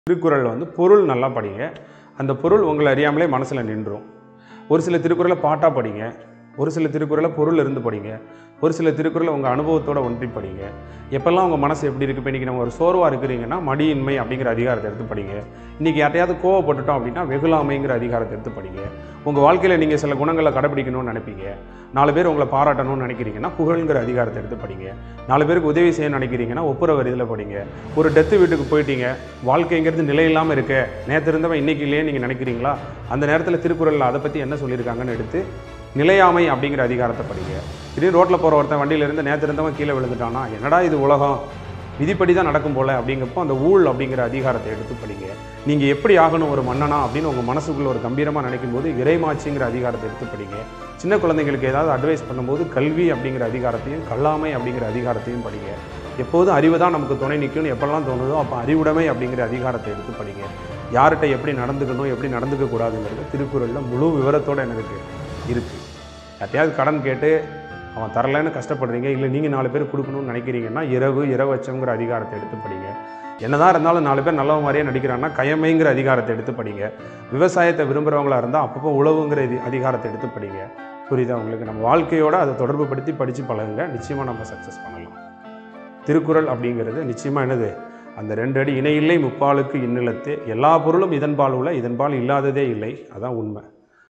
திருக்குறள் வந்து பொருள் நல்லா படிங்க அந்த பொருள் உங்களை அறியாமலே மனசில் நின்றும் ஒரு சில திருக்குறளை பாட்டாக படிங்க ஒரு சில திருக்குறளை பொருள் இருந்து படிங்க ஒரு சில திருக்குறளை உங்கள் அனுபவத்தோட ஒன்றி படிங்க எப்பெல்லாம் உங்கள் மனசு எப்படி இருக்குது இப்போ இன்றைக்கி நம்ம ஒரு சோர்வாக இருக்கிறீங்கன்னா மடியின்மை அப்படிங்கிற அதிகாரத்தை எடுத்து படிங்க இன்றைக்கி யார்ட்டையாவது கோவப்பட்டுட்டோம் அப்படின்னா வெகுளாமைங்கிற அதிகாரத்தை எடுத்து படிங்க உங்கள் வாழ்க்கையில் நீங்கள் சில குணங்களை கடைப்பிடிக்கணும்னு நினைப்பீங்க நாலு பேர் உங்களை பாராட்டணும்னு நினைக்கிறீங்கன்னா புகழ்ங்கிற அதிகாரத்தை எடுத்து படிங்க நாலு பேருக்கு உதவி செய்யணும்னு நினைக்கிறீங்கன்னா ஒப்புரவர் இதில் படிங்க ஒரு டெத்து வீட்டுக்கு போயிட்டீங்க வாழ்க்கைங்கிறது நிலை இல்லாமல் இருக்க நேற்று இருந்தவன் இன்னைக்கு இல்லையே நீங்கள் நினைக்கிறீங்களா அந்த நேரத்தில் திருக்குறளில் அதை பற்றி என்ன சொல்லியிருக்காங்கன்னு எடுத்து நிலையாமை அப்படிங்கிற அதிகாரத்தை படிங்க இதே ரோட்டில் போகிற ஒருத்தன் வண்டியில இருந்து நேற்று இருந்தவன் கீழே விழுந்துட்டானா என்னடா இது உலகம் விதிப்படி தான் நடக்கும் போல அப்படிங்கிறப்போ அந்த ஊழ் அப்படிங்கிற அதிகாரத்தை எடுத்து படிங்க நீங்கள் எப்படி ஆகணும் ஒரு மன்னனா அப்படின்னு உங்கள் மனசுக்குள்ள ஒரு கம்பீரமாக நினைக்கும் போது இறைமாட்சிங்கிற அதிகாரத்தை எடுத்து படிங்க சின்ன குழந்தைங்களுக்கு ஏதாவது அட்வைஸ் பண்ணும்போது கல்வி அப்படிங்கிற அதிகாரத்தையும் கல்லாமை அப்படிங்கிற அதிகாரத்தையும் படிங்க எப்போதும் அறிவு தான் நமக்கு துணை நிற்கும்னு எப்பெல்லாம் தோணுதோ அப்போ அறிவுடைமை அப்படிங்கிற அதிகாரத்தை எடுத்து படிங்க யார்கிட்ட எப்படி நடந்துக்கணும் எப்படி நடந்துக்க கூடாதுங்கிறது திருக்குறளில் முழு விவரத்தோடு எனக்கு இருக்குது யார்ட்டையாவது கடன் கேட்டு அவன் தரலைன்னு கஷ்டப்படுறீங்க இல்லை நீங்கள் நாலு பேர் கொடுக்கணும்னு நினைக்கிறீங்கன்னா இரவு இரவச்சங்கிற அதிகாரத்தை எடுத்து படிங்க என்னதான் இருந்தாலும் நாலு பேர் நல்லவ மாதிரியே நடிக்கிறாங்கன்னா கயமைங்கிற அதிகாரத்தை எடுத்து படிங்க விவசாயத்தை விரும்புகிறவங்களா இருந்தால் அப்பப்போ உழவுங்கிற இது அதிகாரத்தை எடுத்து படிங்க புரியுதா உங்களுக்கு நம்ம வாழ்க்கையோட அதை தொடர்பு படுத்தி படித்து பழகுங்க நிச்சயமாக நம்ம சக்ஸஸ் பண்ணலாம் திருக்குறள் அப்படிங்கிறது நிச்சயமாக என்னது அந்த ரெண்டு அடி இணையில்லை முப்பாலுக்கு இந்நிலத்தே எல்லா பொருளும் இதன்பால் உள்ள இதன்பால் இல்லாததே இல்லை அதான் உண்மை